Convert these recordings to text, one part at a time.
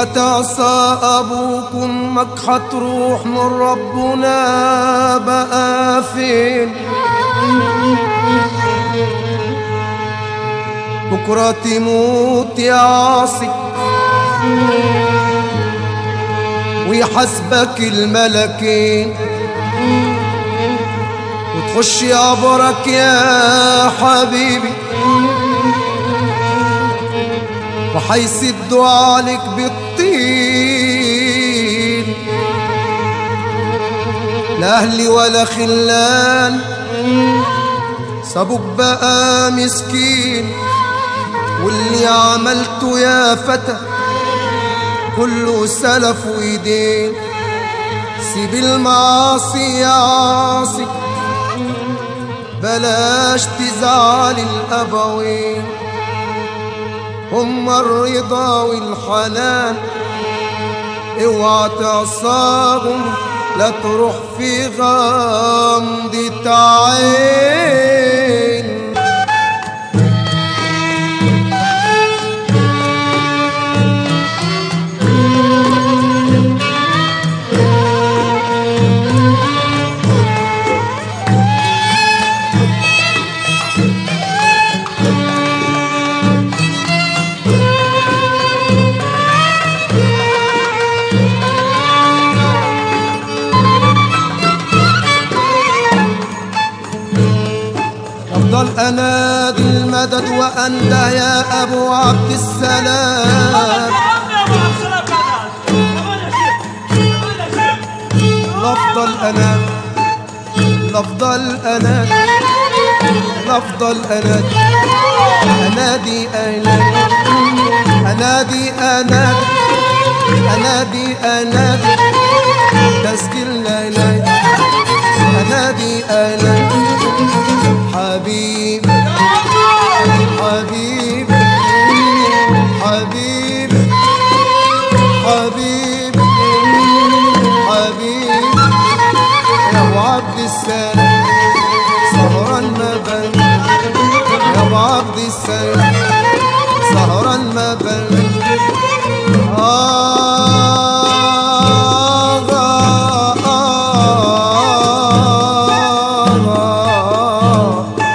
تعصى أبوك أمك حتروح من ربنا بقى فين بكرة تموت يا عاصي ويحاسبك الملكين وتخش قبرك يا حبيبي وحيسدوا عليك بالطين لا أهلي ولا خلان سابوك بقى مسكين واللي عملته يا فتى كله سلف ويدين سيب المعاصي يا عاصي بلاش تزعل الأبوين هما الرضا والحنان اوعى تعصاهم لا تروح في غمضة عين أفضل أنادي المدد وأنده يا أبو عبد السلام الأفضل أنا الأفضل أنا الأفضل أنا أنادي أنادي أنادي أنادي أنادي أنادي تسجيل لا لا أنادي أنادي حبيبي حبيبي حبيبي حبيبي حبيبي يا ابو عبد السلام سهران ما بين يا ابو عبد السلام سهران ما بين آه آه آه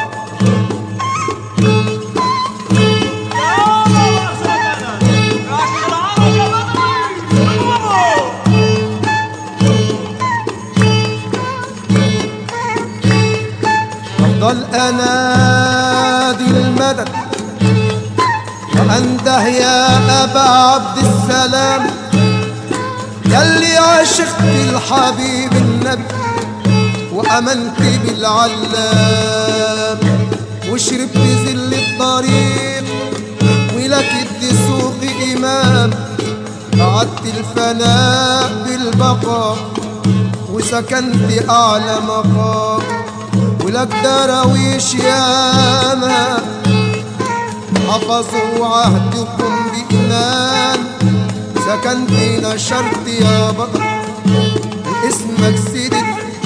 أفضل أنادي المدد وأنده يا أبا عبد السلام يلي عشقت الحبيب النبي وأمنت بالعلام وشربت ذل الطريق ولك الدسوق إمام قعدت الفناء بالبقاء وسكنت أعلى مقام ولك دراويش ياما حفظوا عهدكم بإيمان سكنت نشرت يا بطل اسمك سيدي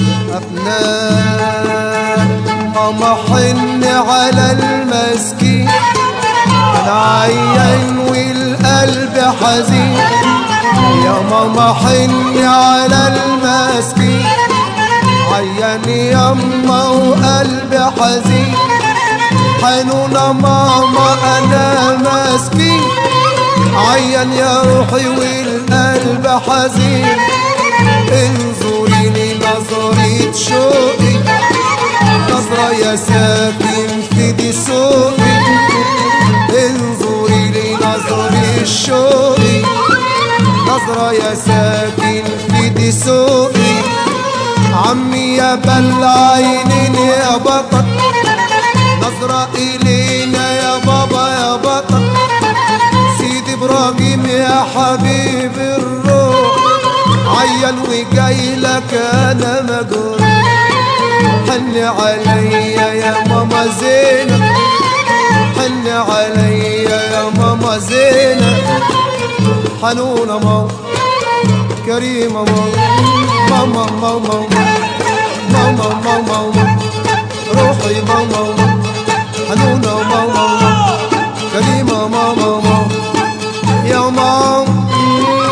أفنان ماما حن على المسكين أنا عيان والقلب حزين يا ماما حن على المسكين عيان يما وقلبي حزين حنونة ماما أنا مسكين عيان يا روحي والقلب حزين انظري لي نظرة شوقي نظرة يا ساكن في دي سوقي انظري لي نظرة شوقي نظرة يا ساكن في دي سوقي عمي يا بل عينين يا بطل نظرة إلينا يا بابا يا بطل سيدي إبراهيم يا حبيب الروح عيل وجاي لك أنا مجروح حن عليا يا ماما زينب حن عليا يا ماما زينب حنونة ماما كريمة ماما ماما ماما ماما ماما ماما روحي ماما حنونة ماما كريمة ماما يا ماما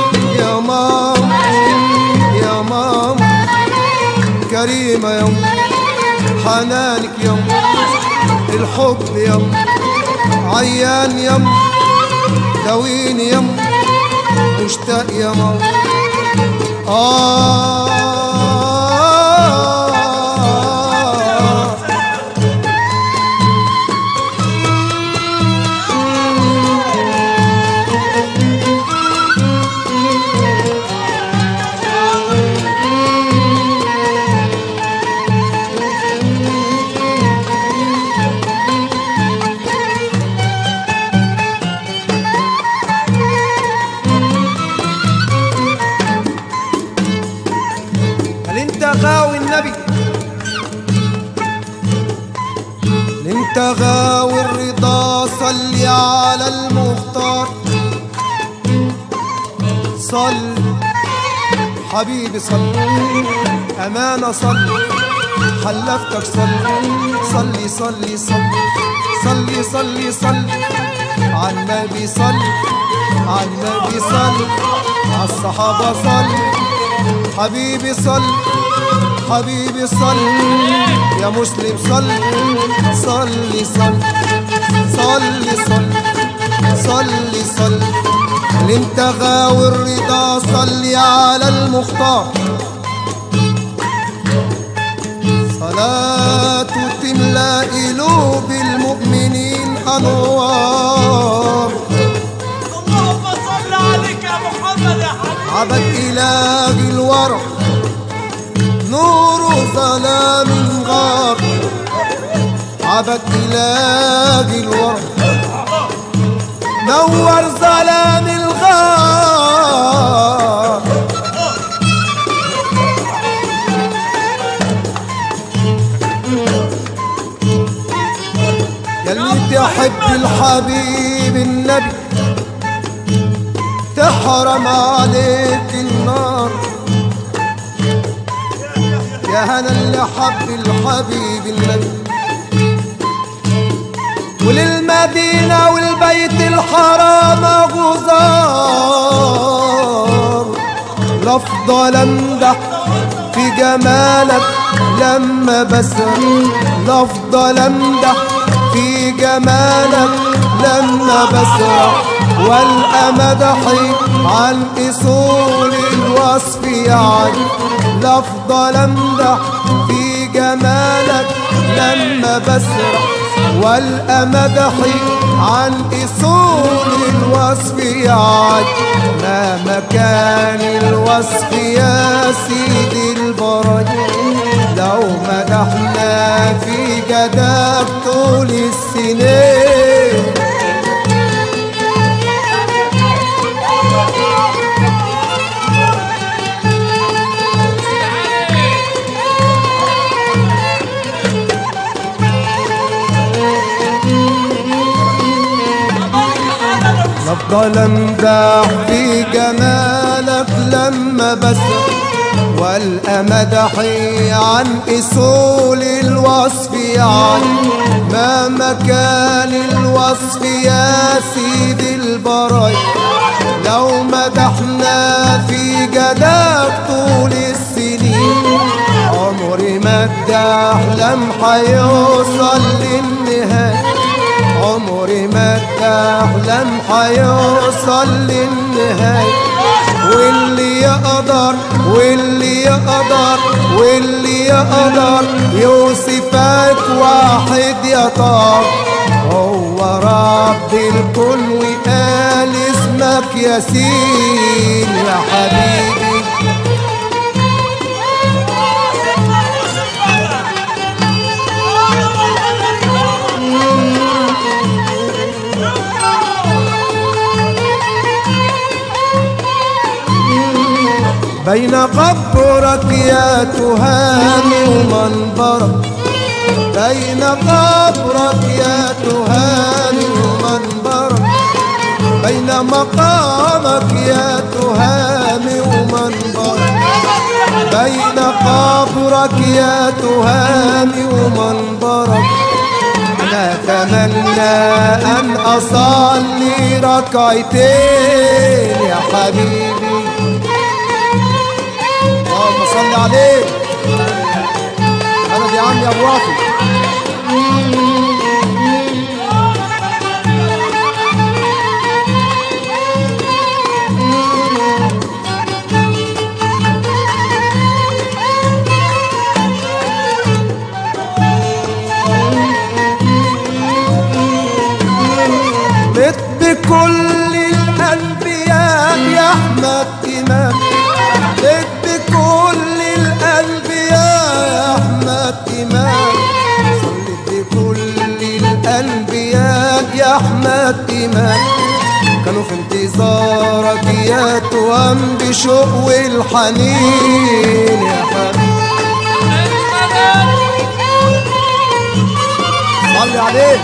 يم حنانك يم الحب يم عيان يم دويني يم مشتاق يم آه هل انت غاوي النبي هل انت غاوي الرضا صلي على المختار صل حبيبي صل أمانة صل حلفتك صل صلي صلي صل صلي صلي صل على النبي صل على النبي صل على الصحابة صل حبيبي صل حبيبي صل يا مسلم صل صلي صل صلي صل صلي صل اللي انت غاوي الرضا صلي على المختار صلاة تملأ قلوب المؤمنين أنوار اللهم صل عليك يا محمد يا حبيبي عبد إله الورى نور ظلام غار عبد إله الورى نور ظلام الغار يلي تحب الحبيب النبي تحرم عليك النار يا هنا اللي حب الحبيب النبي وللمدينة والبيت الحرام غزار لفضل امدح في جمالك لما بسرح لفضل امدح في جمالك لما بسرح والأمدحي عن أصول الوصف يعني لفضل امدح في جمالك لما بسرح والأمدحي عن أصول الوصف يعني ما مكان الوصف يا سيدي البرج لو مدحنا في جدك طول السنين نفضل امدح في جمالك لما بس والأمدحي عن أصول الوصف يعني ما مكان الوصف يا سيدي البرايا لو مدحنا في جدك طول السنين عمري ما الدحلم حيوصل للنهاية عمري ما الدحلم حيوصل للنهاية واللي يقدر واللي يقدر واللي يقدر يوصفك واحد يا طار هو رب الكون وقال اسمك ياسين يا حبيبي بين قبرك يا تهامي ومنبرك بين قبرك يا تهامي ومنبرك بين مقامك يا تهامي ومنبرك بين قبرك يا تهامي ومنبرك أنا أتمنى أن أصلي ركعتين يا حبيبي اللهم صل عليه خد يا عم يا ابو وافي مت بكل الانبياء يا احمد امام مت بكل الانبياء يا احمد امام صليت بكل الانبياء يا احمد امام كانوا في انتظارك يا توام بشوق والحنين يا حبيبي صلي عليه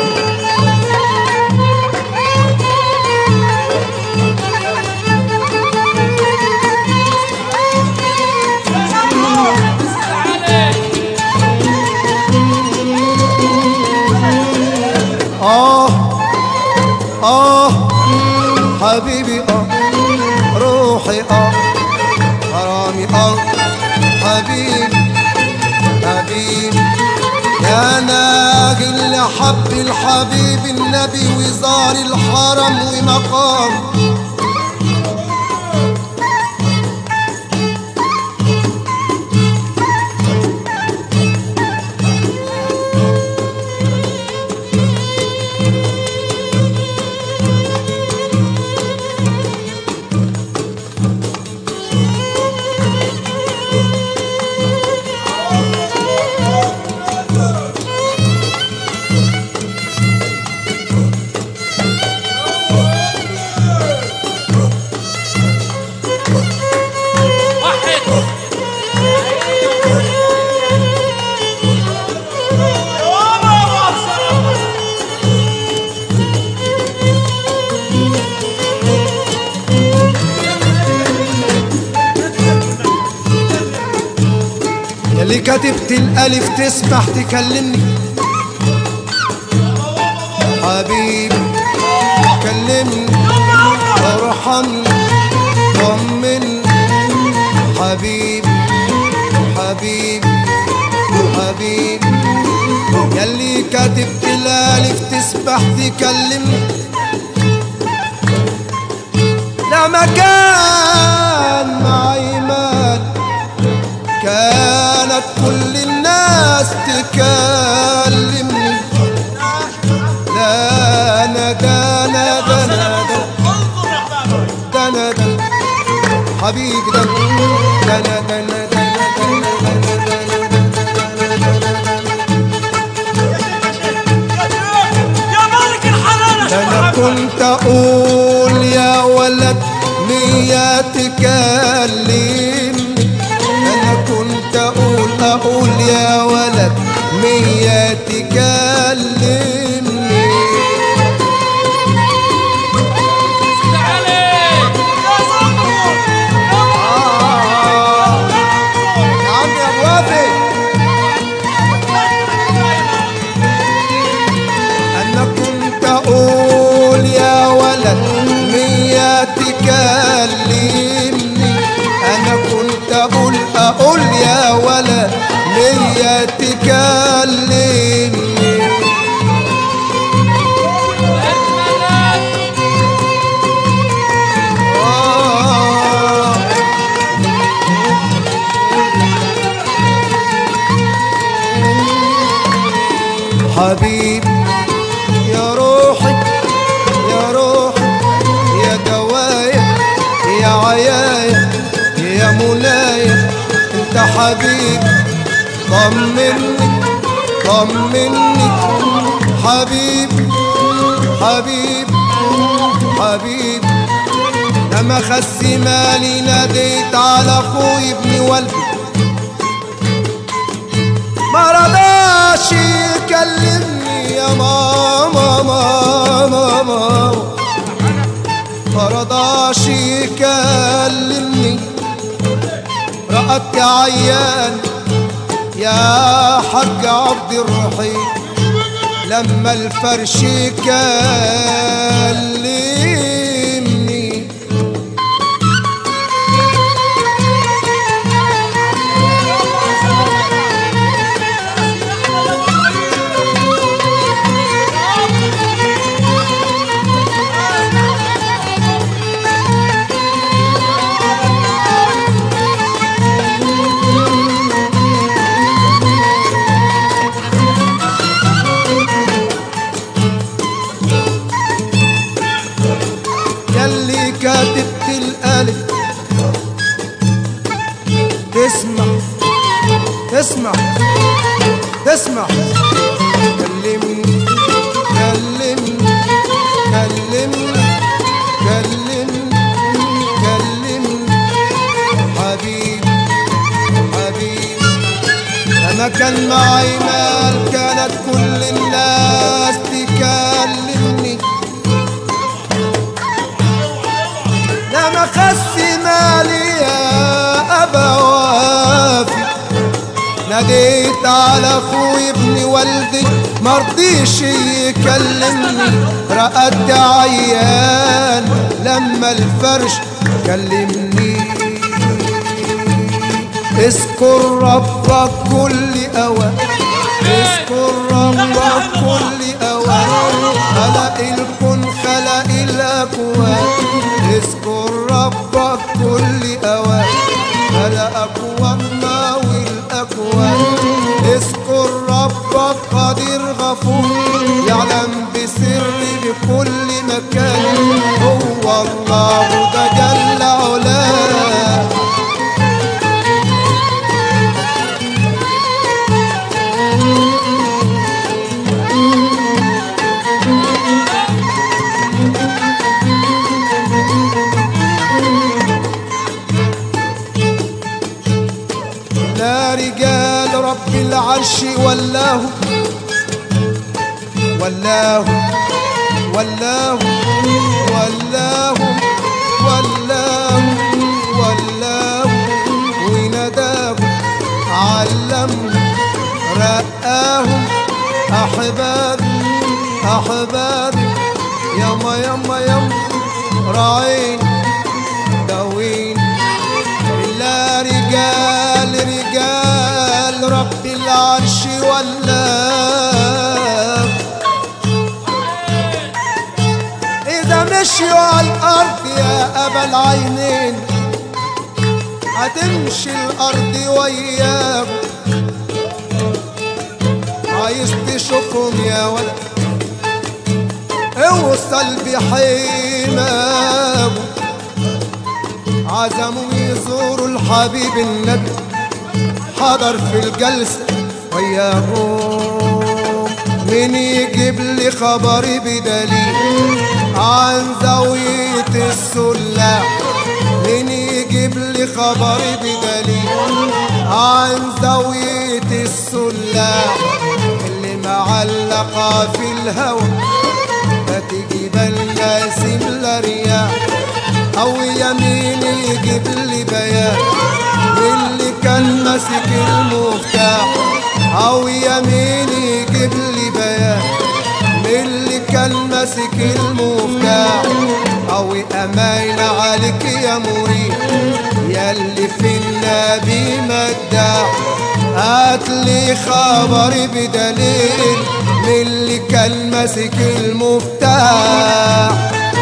آه آه حبيبي آه روحي آه غرامي آه حبيبي حبيبي يا ناجي اللي حب الحبيب النبي وزار الحرم ومقام واحد يابا وصل اللي كتبت الألف تسمح تكلمني حبيبي كلمني وارحمني طمني حبيبي حبيبي حبيبي يلي كتبت الألف تسبح تكلمني لا مكان معي مال كانت كل الناس تكلمني لا انا ده انا ده انا ده انظر يا حبابي ده انا ده حبيبي ده ده انا ده انا ده انا ده يا ملك الحنان ده انا كنت اقول يا ولد مية تكلمني انا كنت اقول اقول يا ولد مية تكلمني يا زنبور آه. يا عم يا ابو وافي انا كنت اقول يا ولد مية تكلمني انا كنت اقول اقول يا ولد مية تكلمني آه. حبيبي يا روحي يا روحي يا دوايا يا عيايا يا منايا انت حبيبي طمني طمني حبيبي حبيبي حبيبي لما خس مالي ناديت على اخوي ابن والدي ما رضاش يكلمني يا ماما ماما ماما ما رضاش يكلمني رأت يا عيان يا حاج عبد الرحيم لما الفرش كلمني تسمع كلمني كلمني كلمني كلمني كلمني حبيبي حبيبي لما كان معي مال كانت كل الناس تكلمني لما خس مالي يا أبا وافي ناديت على اخوي ابن والدي مرضيش يكلمني رقدت عيان لما الفرش كلمني اذكر ربك كل اوان اذكر ربك كل اوان خلق الكون خلق الاكوان اذكر ربك كل اوان خلق اكواننا والاكوان اذكر ربك قدير غفور يعلم بسر بكل مكان هو الله ده جل علاه لا رجال رب العرش ولاه ولاه ولاه ولاه ولاه ولاه ونداه علمه رآهم أحبابي أحبابي يما يما يما راعين داوين لا رجال رجال رب العرش ولا إذا مشيوا على الأرض يا أبا العينين هتمشي الأرض وياهم عايز تشوفهم يا ولد اوصل بحمام عزموا يزوروا الحبيب النبي حضر في الجلسة وياهم مين يجيب لي خبري بدليل عن زاوية السلاح مين يجيب لي خبري بدليل عن زاوية السلاح اللي معلقة في الهوى هتجيب الناسم لرياح او يمين يجيب لي بيان اللي كان ماسك المفتاح او يمين يجيب لي بيان اللي كان ماسك المفتاح او امين عليك يا مريد ياللي في النبي مداح هات لي خبري بدليل من اللي كان ماسك المفتاح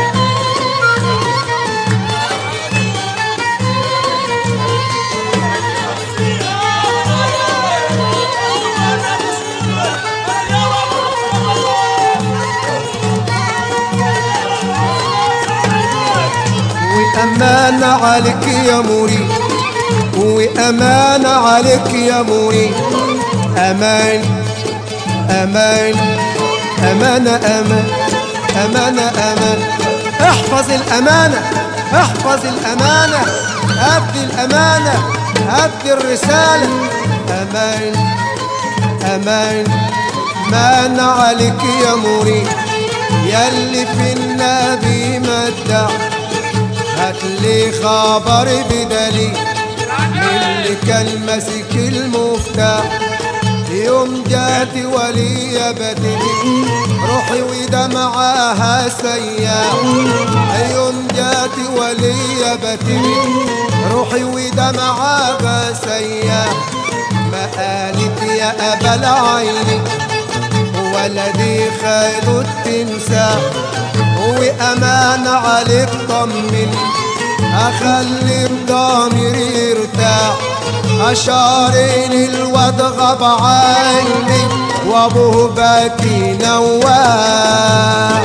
وأمانة عليك يا مريد وأمانة عليك يا مريد أمان أمان أمانة أمان أمانة أمان احفظ الأمانة احفظ الأمانة أدي الأمانة أدي الرسالة أمان أمان مان عليك يا مريد ياللي في النبي مدح هاتلي خبر بدليل اللي كان ماسك المفتاح يوم جات ولي بدري روحي ودمعاها سياح يوم جات ولي بدري روحي ودمعاها سياح ما قالت يا أبا العين ولدي خير التمساح وأمان عليك طمن أخلي بضميري يرتاح أشارين الواد غاب عني وأبوه باكي نواح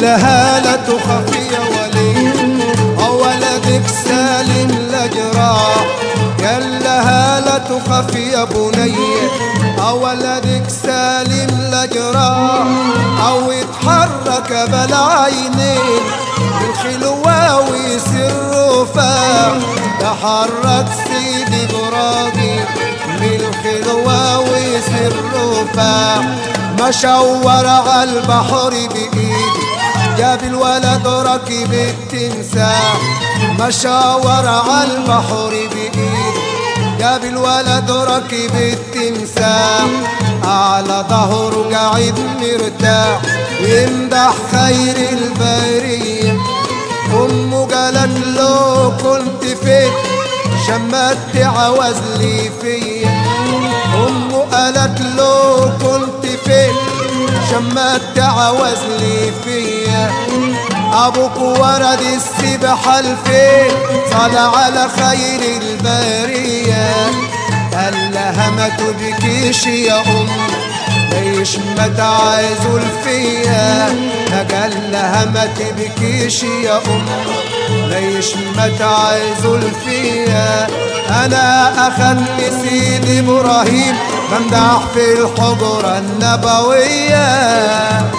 لها لا تخافي يا ولي ولدك سالم لا جراح قال لها لا تخافي يا بني ولدك سالم لا جراح او يتحرك بلا عينين الخلوة ويسر فاح تحرك سيدي ابراهيم من الخلوة ويسر فاح مشور على البحر بإيدي جاب الولد ركب التمساح مشاور على البحر بإيدي جاب الولد ركب التمساح على ظهره قاعد مرتاح يمدح خير البرية أمه قالت له كنت فين شمت عوز لي فيا أمه قالت له كنت فين شمت عوز لي فيا ابوك ورد السبحة الفين طلع على خير البرية قال لها ما تبكيش يا ام ليش ما تعايزوا فيا قال لها ما تبكيش يا ام ليش ما تعايزوا فيا انا اخدني سيدي ابراهيم بمدح في الحجرة النبوية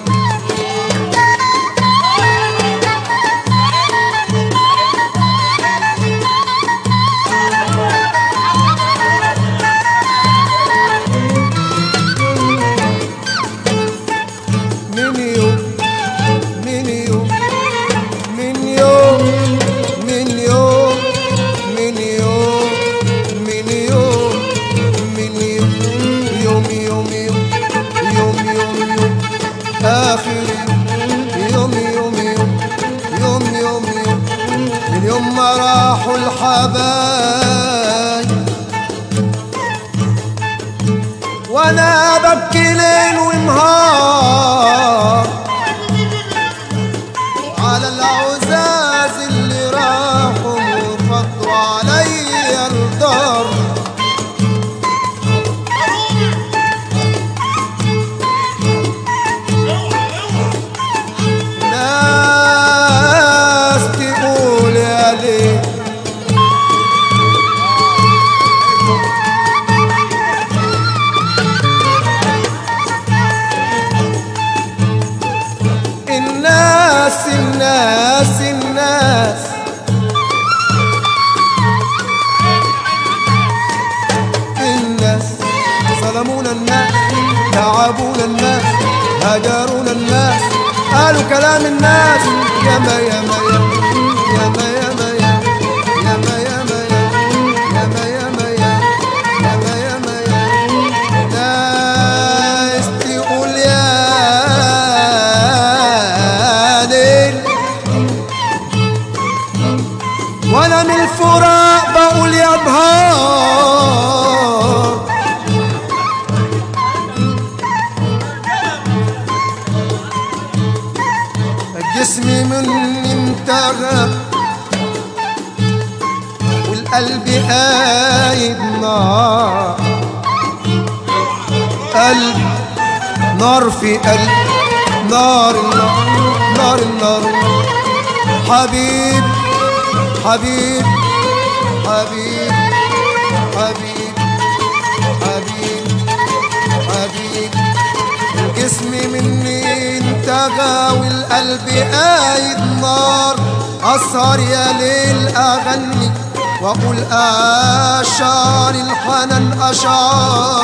من يوم من يوم من يوم من يوم من يوم من يوم من يوم يوم يوم يوم يوم يوم يوم آخر يوم يوم يوم يوم يوم يوم من يوم ما راحوا الحبايب وانا ببكي ليل ونهار على العزاز اللي راحوا وفضوا علي الدار ناس تقول يا ليل الناس الناس الناس الناس ظلمونا الناس تعبونا الناس هجرونا الناس قالوا كلام الناس ياما ياما ياما ياما ياما ياما ياما ياما ياما ياما ياما ياما ناس تقول يا ليل وانا من الفراق بقول يا بهار الجسم مني انتغى والقلب قايد نار قلب نار في قلب نار النار نار النار حبيب حبيب حبيب حبيب حبيب حبيب الجسم مني انتغى والقلب قايد نار أسهر يا ليل أغني وأقول أشعار الحنان أشعار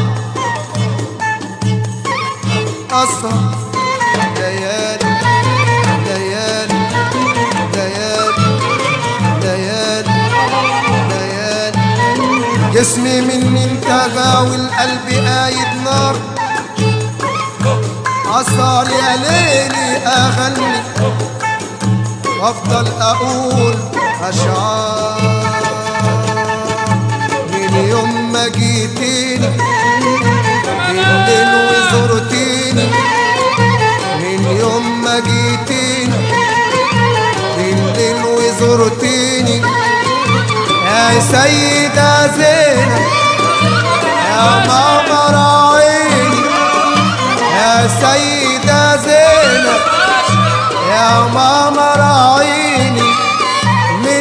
أسهر ليالي ليالي ليالي ليالي ليالي جسمي مني انتغى والقلب قايد نار عصار يا ليلي اغني وافضل اقول اشعار من يوم ما جيتيني بالليل وزرتيني من يوم ما جيتيني بالليل وزرتيني يا سيدة زينب يا ماما راعيني يا سيدة زينب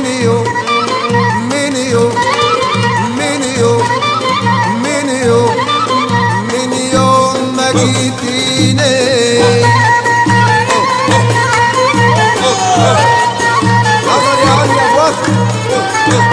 من يوم من يوم من يوم من يوم من يوم ما جيتيني نظر يا عم يا وفا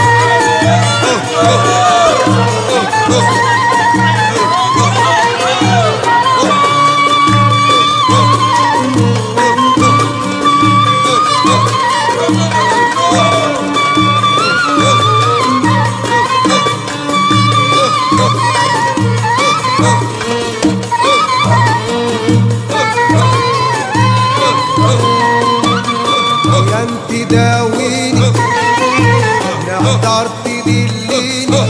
يا انت داويني نحضر تدليني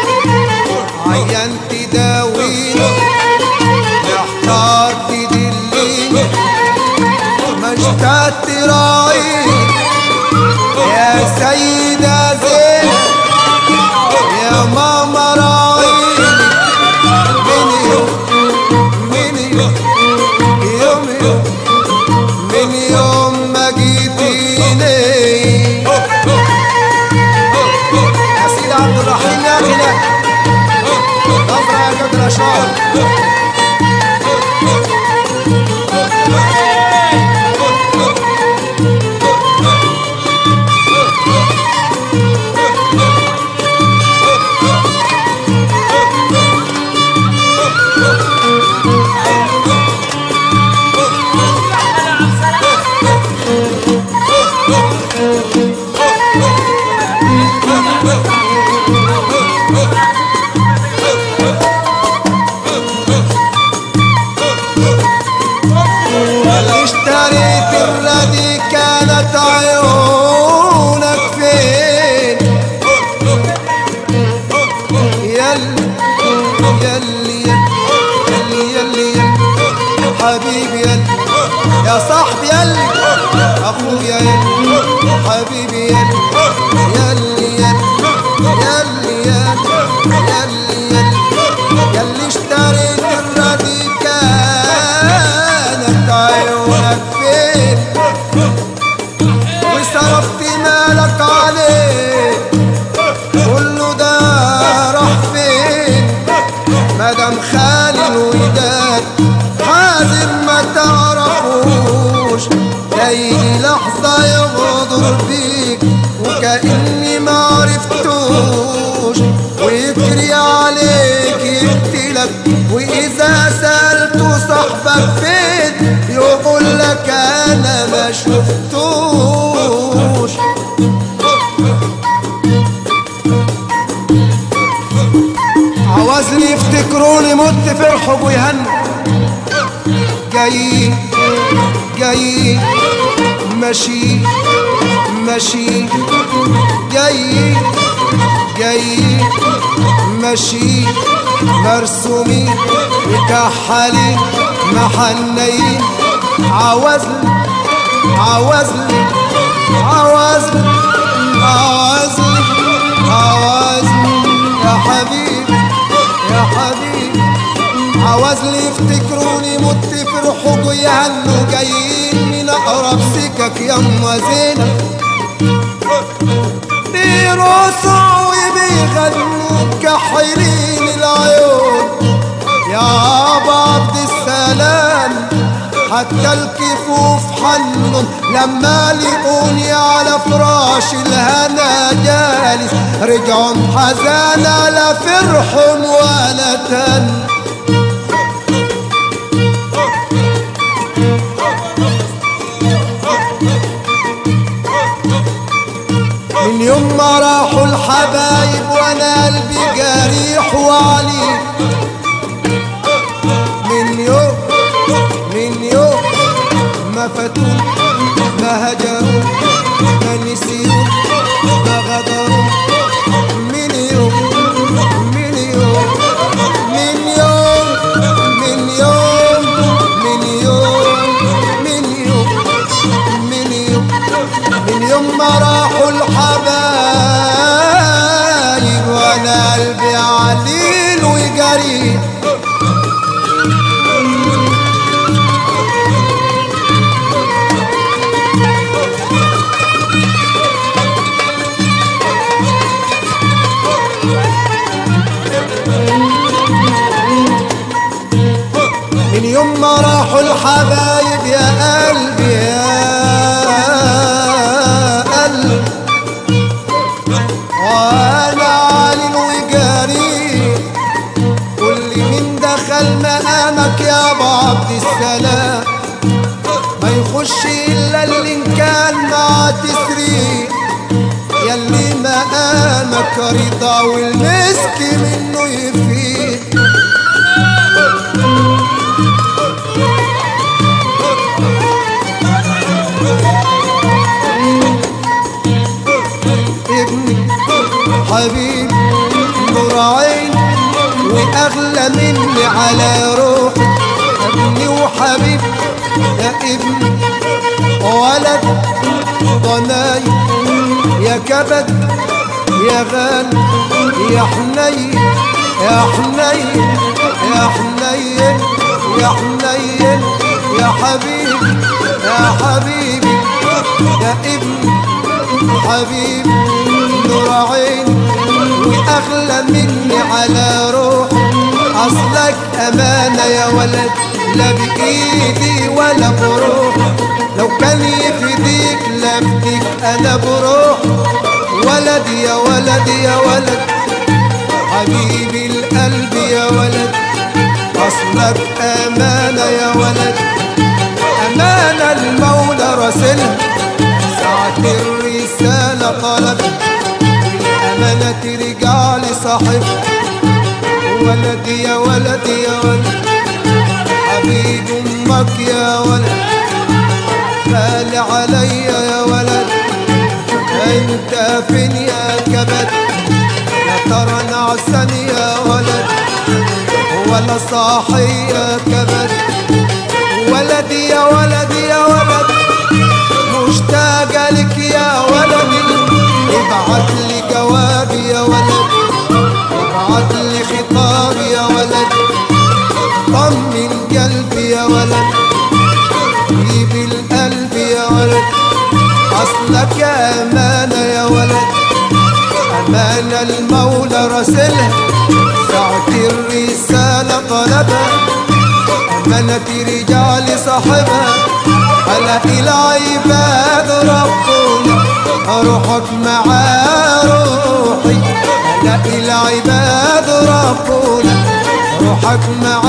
عيان تداويني نحضر تدليني ما اشتقت تراعيني يا سيدة زينب يا ماما راعيني من يوم من يوم يوم يوم من يوم ما جيتيني يا سيدي عبد الرحيم يا غلا نظرة يا جد الأشرار اشتريت الردي كانت عيونك فين يلي يلي يلي يلي يلي حبيبي يلي يا صاحبي يلي اخويا يلي حبيبي يلي يلي يلي يلي يلي يلي يلي يلي اشتريت الردي كانت عيونك فين وصرفت مالك عليه كله ده راح فين مدام خالي الوداد حازم ما تعرفوش جاي لحظة يغدر بيك وكأني ما عرفتوش ويجري عليك يقتلك وإذا سألته صاحبك فين يقول لك أنا ما شفتوش عوازني يفتكروني مت فرحوا ويهنوا جايين جايين ماشيين ماشيين جايين جايين ماشيين مرسومين مكحلين محنيين عوازلي عوازلي عوازلي عوازلي عوازلي يا حبيبي يا حبيبي عوازلي يفتكروني مت فرحوا ويهنوا جايين من اقرب سكك يما زينب بيرقصوا وبيغنوا كحيرين العيون يا ابا عبد السلام حتى الكفوف حنهم لما لقوني على فراش الهنا جالس رجعوا حزانا لا فرح ولا تن من يوم ما راحوا الحبايب وانا قلبي جريح وعلي من يوم من يوم ما فاتون ما هجروا ما نسيوا ما غدروا من يوم من يوم من يوم من يوم من يوم من يوم من يوم من يوم ما راحوا الحبايب وانا قلبي عليل وجا وانا عالي وجريء قول لي مين دخل مقامك يا ابو عبد السلام ما يخش الا اللي إن كان مع تسريح ياللي مقامك رضا والمسك منه يفيد ابني حبيب نور عين واغلى مني على روحي ابني وحبيب يا ابني ولد ضناي يا كبد يا غالي يا حنين يا حنين يا حنين يا حنين يا حبيبي يا حبيبي يا ابني حبيبي نور عيني واغلى مني على روحي اصلك امانه يا ولد لا بايدي ولا بروحي لو كان يفديك لابديك انا بروحي ولد يا ولد يا ولد حبيبي القلب يا ولد اصلك امانه يا ولد امانه المولى راسلها ساعة الرسالة طلب الأمانة ترجع لصاحب ولدي يا ولدي يا ولد حبيب أمك يا ولد خالي عليا يا ولد أنت فين يا كبد يا ترى نعسان يا ولد ولا صاحي يا كبد ولدي يا ولدي يا ولد مشتاقة لك يا ولدي ابعت لي جواب يا ولد ابعت لي خطاب يا ولد طمن قلبي يا ولد جيب القلب يا ولد اصلك امانة يا ولد امانة المولى راسلها ساعة الرسالة طلبها أمانة رجال صاحبها على العباد ربنا روحك مع روحي على العباد ربنا روحك مع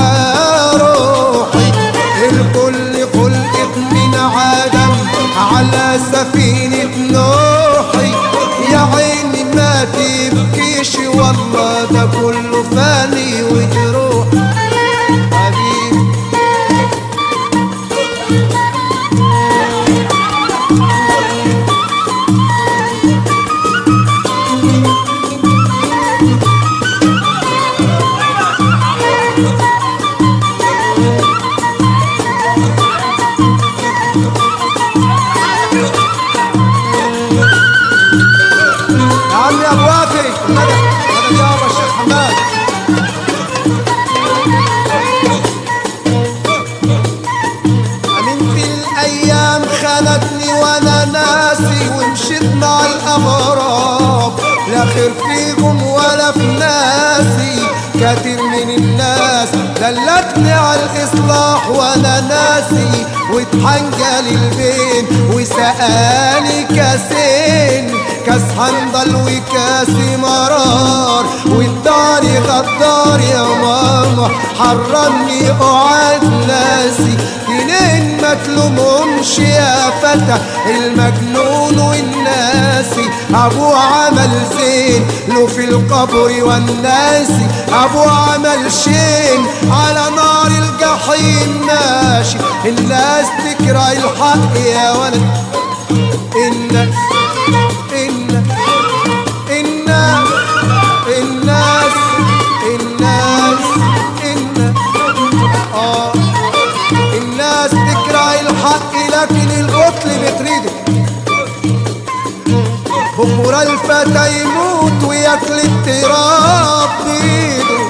روحي الكل خلقت من عدم على سفينة نوحي يا عيني ما تبكيش والله ده كله فاني وجروح حبيبي يا عم يا ابو وافي مدد مدد يا ابو الشيخ حماد امنت الايام خانتني وانا ناسي ومشيت مع الاغراب لا خير فيهم ولا في ناسي كتير من الناس دلتني على الاصلاح وانا ناسي واتحنجل البين وسقاني كاسين كاس حنظل وكاس مرار والدار غدار يا ماما حرمني قعد ناسي جنين ما تلومهمش يا فتى المجنون والناسي ابو عمل زين له في القبر والناسي ابو عمل شين على نار الجحيم ماشي الناس تكره الحق يا ولد الناس الناس الناس الناس الناس الناس اه الناس تكره الحق لكن البطل بتريده بكرة الفتى يموت وياكل التراب بيده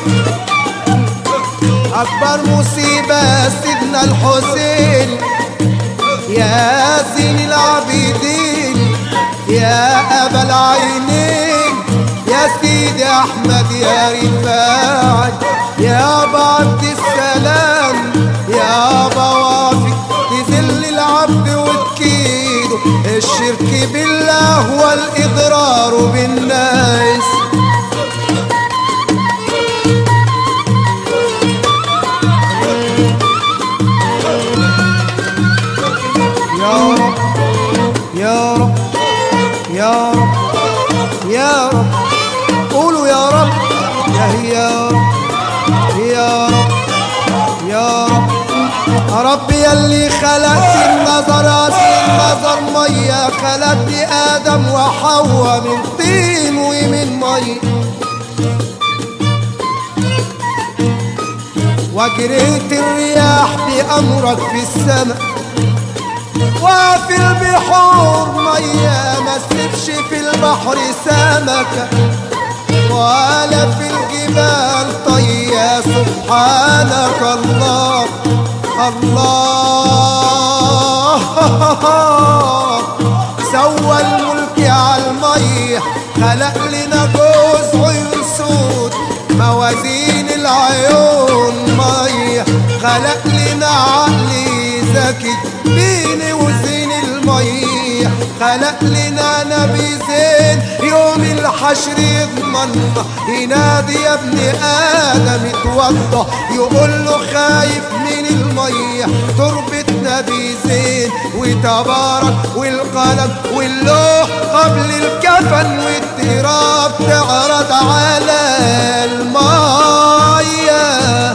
أكبر مصيبة سيدنا الحسين يا زين العابدين يا أبا العينين يا سيدي أحمد يا رفاعي يا أبا عبد السلام يا أبا وافي تذل العبد وتكيده الشرك بالله والإضرار بالناس يا رب قولوا يا رب يا هي يا رب يا رب يا رب يا رب يلي خلقت النظر أصل النظر مية خلقت آدم وحواء من طين ومن مية وجريت الرياح بأمرك في السماء وفي البحور مية ما سيبش في البحر سمكة ولا في الجبال طية سبحانك الله الله سوى الملك على المية خلق لنا جوز عيون سود موازين العيون مية خلق لنا عقل ذكي بيني وزين المية خلق لنا نبي زين يوم الحشر يضمن ينادي يا ابن ادم اتوضى يقول له خايف من المية تربة نبي زين وتبارك والقلم واللوح قبل الكفن والتراب تعرض على المية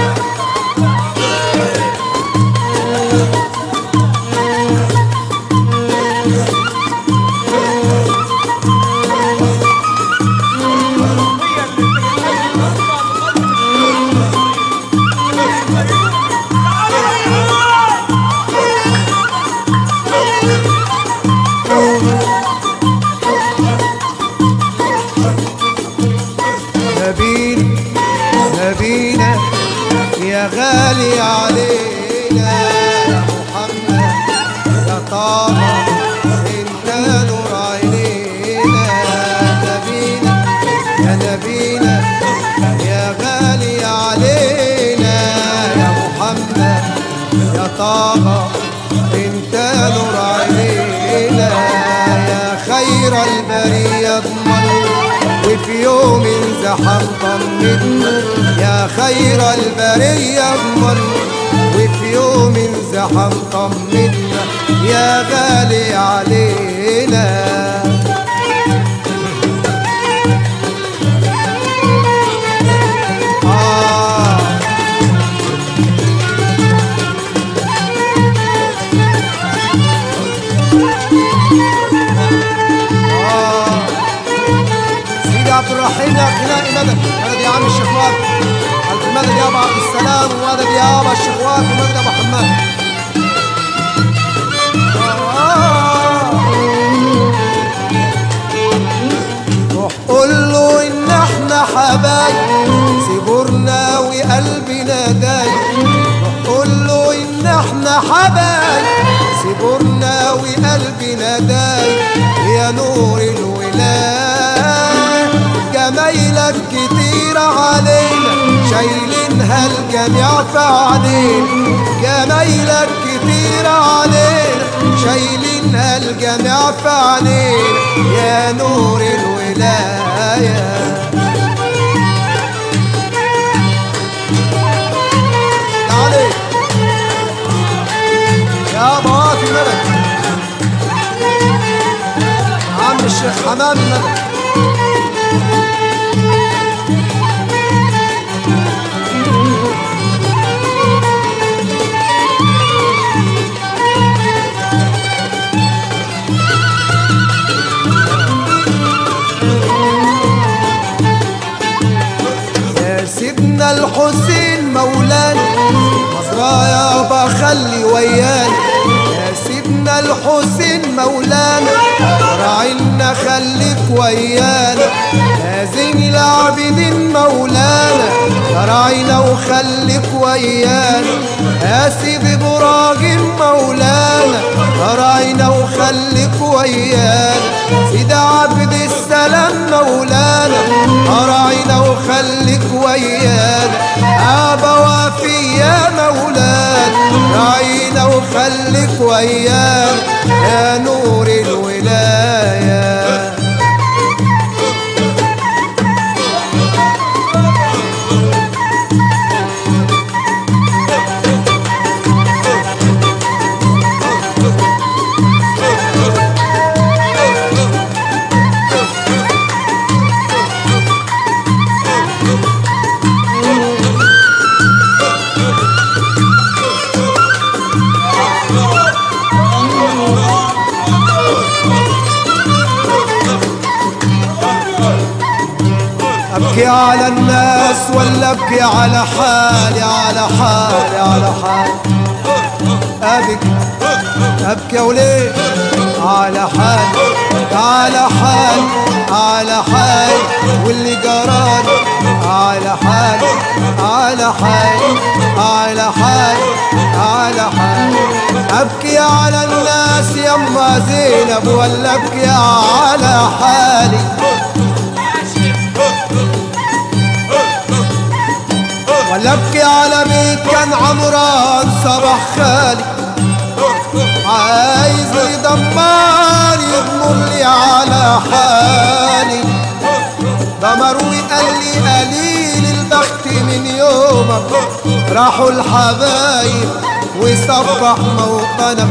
نبينا نبينا يا غالي علينا يا محمد يا طه انت نور عينينا نبينا يا نبينا يا غالي علينا يا محمد يا طه انت نور عينينا يا خير البرية اضمن وفي يوم زحم طمنا يا خير البرية اضمن وفي يوم زحم طمنا يا غالي علينا آه آه سيدي عبد الرحيم يا غنائي مدد مدد يا عم الشيخ واقف ألف مدد يا أبو عبد السلام ومدد يا أبا الشيخ واقف ومدد يا أبو حماد آه. روح قول له إن إحنا حبايب سيبورنا وقلبنا دايب روح قول له إن إحنا حبايب سيبورنا وقلبنا دايب يا نور الولاية جمايلك كتير علينا شايلينها الجميع في عينينا جمايلك كتير علينا شايلينها الجميع في عينينا يا نور الولايه تعالي يا بوافي ملك عم الشيخ حمام ملك يا سيدنا الحسين مولانا مصرايا بخلي ويانا يا سيدنا الحسين مولانا راعينا خليك ويانا يا زين العابدين مولانا راعينا وخليك ويانا يا سيدي ابراهيم مولانا راعينا وخليك ويانا سيدي عبد السلام مولانا راعينا وخليك ويانا ابا وافي يا مولانا راعينا وخليك ويانا يا نور الولايه ابكي على الناس ولا ابكي على حالي على حالي على حالي ابكي ابكي وليه على حالي على حالي على حالي واللي جرالي على حالي على حالي على حالي على حالي ابكي على الناس يما زينب ولا ابكي على حالي ولا ابكي على بيت كان عمران صباح خالي عايز يدمر يضمر لي على حالي دمر وقال لي قليل البخت من يومك راحوا الحبايب وصبح موطنك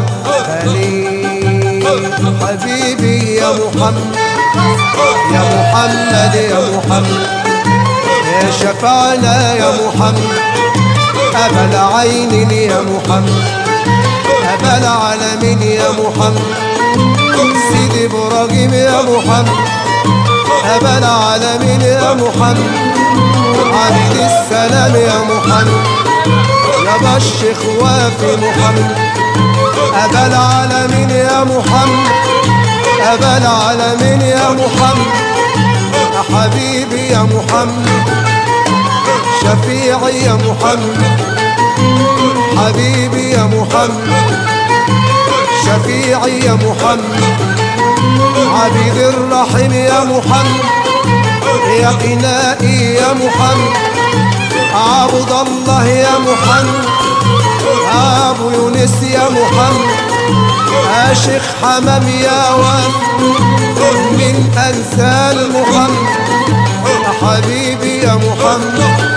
خليل حبيبي يا محمد يا محمد يا محمد يا شفعنا يا محمد أبا العين يا محمد أبا العالمين يا محمد سيدي إبراهيم يا محمد أبا العالمين يا محمد عبد السلام يا محمد يا بشيخ وافي محمد أبا العالمين يا محمد أبا العالمين يا محمد يا حبيبي يا محمد شفيعي يا محمد حبيبي يا محمد شفيعي يا محمد عبيد الرحيم يا محمد يا قنائي يا محمد عبد الله يا محمد ابو يونس يا محمد يا شيخ حمام يا واد من انسان محمد يا حبيبي يا محمد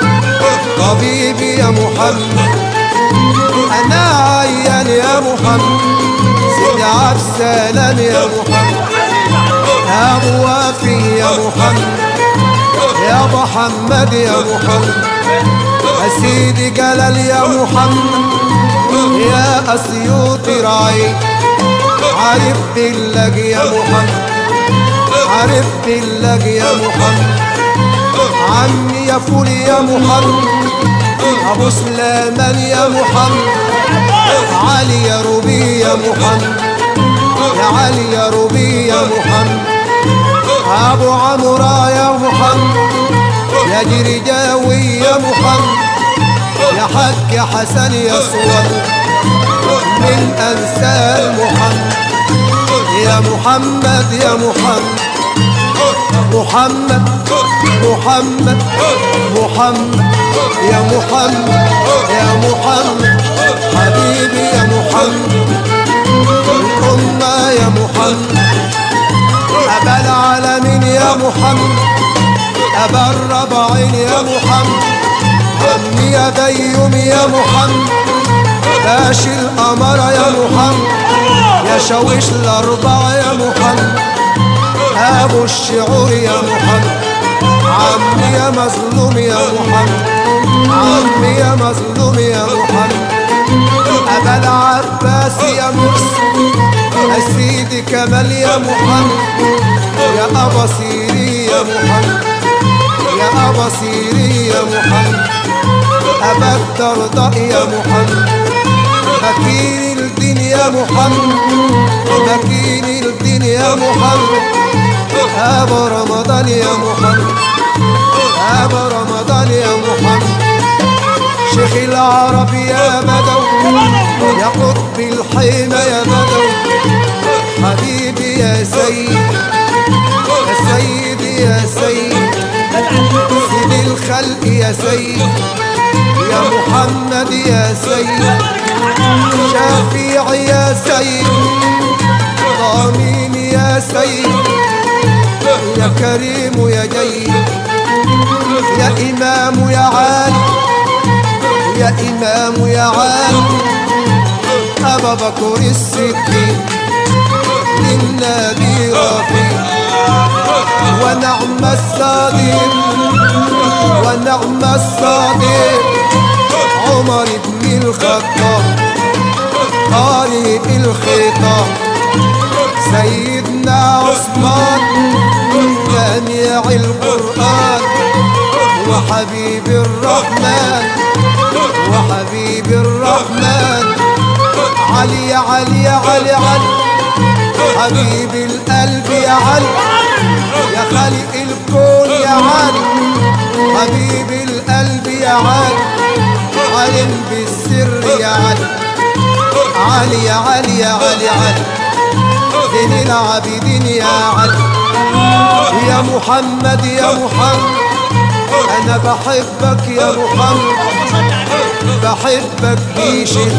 طبيبي يا محمد انا عيان يا محمد سيدي عبد السلام يا محمد يا ابو وافي يا محمد يا محمد يا محمد يا سيدي جلال يا محمد يا اسيوطي راعي عرفت اللج يا محمد عرفت اللج يا محمد عمي يا فولي يا محمد ابو سليمان يا محمد علي يا روبي يا محمد يا علي يا روبي يا محمد ابو عمرو يا محمد يا جرجاوي يا محمد يا حاج حسن يا صور من انسان محمد يا محمد يا محمد محمد محمد محمد يا محمد يا محمد حبيبي يا محمد الأمة يا محمد أبا العالمين يا محمد أبا الربعين يا محمد عمي يا بيوم يا محمد باشي القمر يا محمد يا شاويش الأربعة يا محمد أبو الشعور يا محمد عمي يا مظلوم يا محمد عمي يا مظلوم يا محمد أبا العباس يا مرسي يا سيدي كمال يا محمد يا أبا سيري يا محمد يا أبا سيري يا محمد أبا الدرداء يا محمد مكين الدين يا محمد مكين الدين يا محمد أبا رمضان يا محمد أبا رمضان يا محمد شيخ العرب يا بدوي يا قطب الحيمة يا بدوي حبيبي يا سيد يا سيدي يا سيد سيد الخلق يا سيد يا محمد يا سيد شفيعي يا سيد ضامين يا سيد يا كريم يا جيد يا إمام يا عالي يا إمام يا عالي أبا بكر الصديق للنبي رفيق ونعم الصديق ونعم الصديق عمر بن الخطاب قارئ الخطاب سيدنا عثمان جامع القرآن وحبيب الرحمن وحبيب الرحمن علي يا علي يا علي علي حبيب القلب يا علي يا خالق الكون يا علي حبيب القلب يا علي علم بالسر يا علي علي يا علي يا علي علي زين العابدين يا علي يا محمد يا محمد انا بحبك يا محمد بحبك بيشد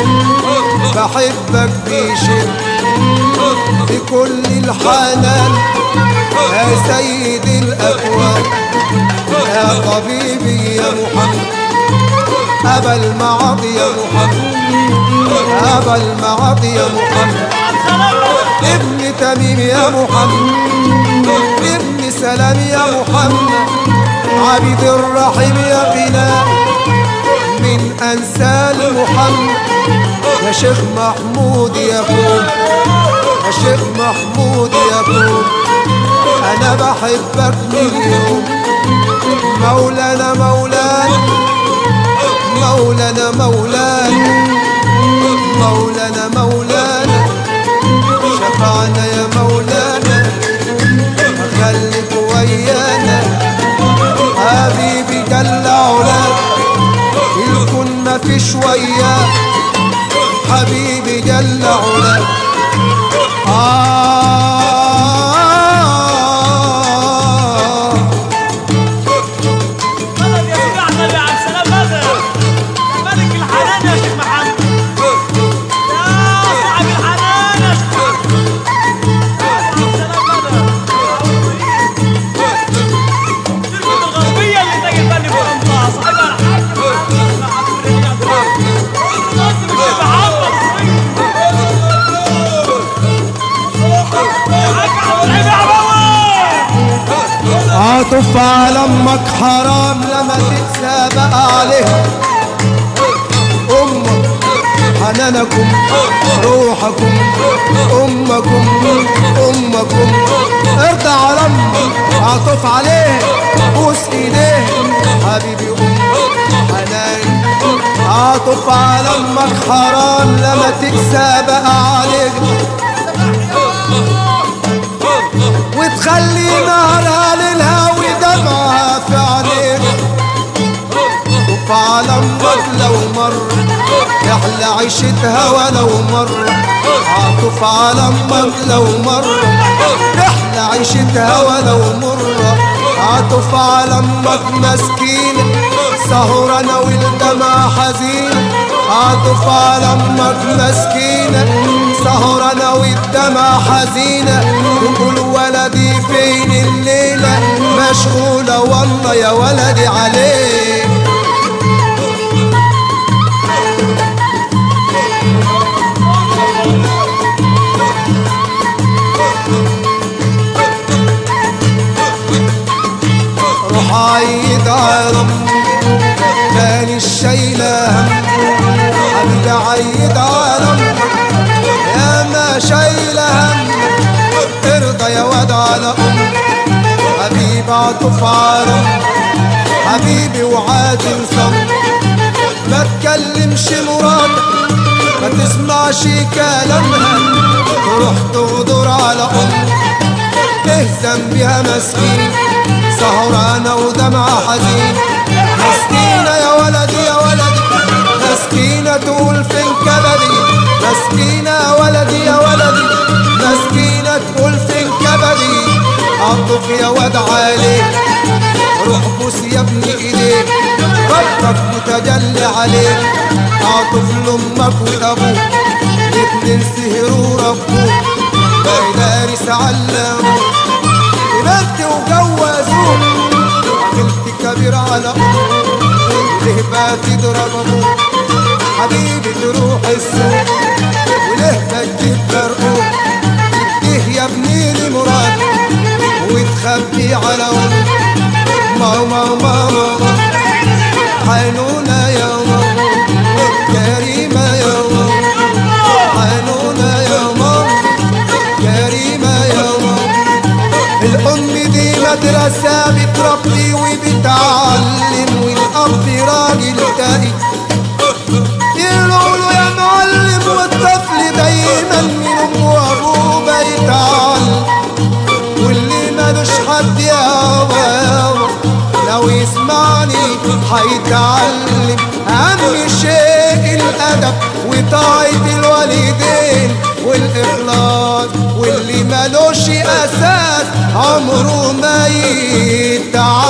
بحبك بيشد بكل الحنان يا سيد الاكوان يا طبيبي يا محمد ابا المعاطي يا محمد ابا المعاطي يا محمد ابن تميم يا محمد ابن سلام يا محمد عبد الرحيم يا غناء من أنسال محمد يا شيخ محمود يا كون يا شيخ محمود يا كون أنا بحبك من يوم مولانا مولانا مولانا مولانا مولانا مولانا شفعنا يا مولانا خليك ويانا حبيبي جل علاك الكون ما فيش وياك حبيبي جل علاك آه بلد يا سيدي احمد يا عبد السلام بدر يا ملك الحنان يا شيخ محمد يا صاحب الحنان يا شيخ محمد يا عبد السلام بدر تربة الغربية اللي تاجي البني فوق الله صاحبها الحاج محمد محمد رجع ناصر الشيخ محمد يا حاج عبد العزيز يا عباوي عاطف على امك حرام لما تنسى بقى عليها امك حنانكم روحكم امكم امكم ارضى على امك عاطف عليه بوس ايديه حبيبي ام حنان عاطف على امك حرام لما تنسى بقى عليك وتخلي نهرها للهوي دمعها في عينيك وفعل امك لو مر يحلى عيشتها ولو مر عاطف على امك لو مر يحلى عيشتها ولو مر عاطف على امك مسكينة سهرانة والدمع حزينة عاطف على امك مسكينة سهرانة والدمع حزينة وقول ولدي فين الليلة مشغولة والله يا ولدي عليك روح عيد عالم تاني الشيلة هم حبيبي عيد عالم يا ما شايلة هم ارضى يا واد على أم حبيبي عطف عالم حبيبي وعادل صم ما تكلمش مراتك ما تسمعش كلامها تروح تغدر على أم تهزم بها مسكين سهرانة ودمع حزين مسكينة يا ولدي يا ولدي مسكينة تقول فين كبدي مسكينة يا ولدي يا ولدي مسكينة تقول فين كبدي عطف يا واد عليك روح بوس يا ابن ايديك ربك متجلي عليك عاطف لامك وابوك الاتنين سهروا ربوك مدارس علموك كبرت وجوزوك عملت كبير على امك ليه بقى تضرب ابوك حبيبي تروح السوق وليه بتجيب برقوق تديه يا ابني لي مراد وتخبي على امك ماما ماما حنونة يا ماما كريمة يا ماما حنونة يا ماما كريمة يا ماما الأم دي مدرسة بتربي وبتعلم والأب راجل تقي يقولوا يا معلم والطفل دايما من أمه وأبوه بيتعلم واللي مالوش حد يا بابا لو يسمعني هيتعلم أهم شيء الأدب وطاعة الوالدين والإخلاص واللي مالوش أساس عمره ما يتعلم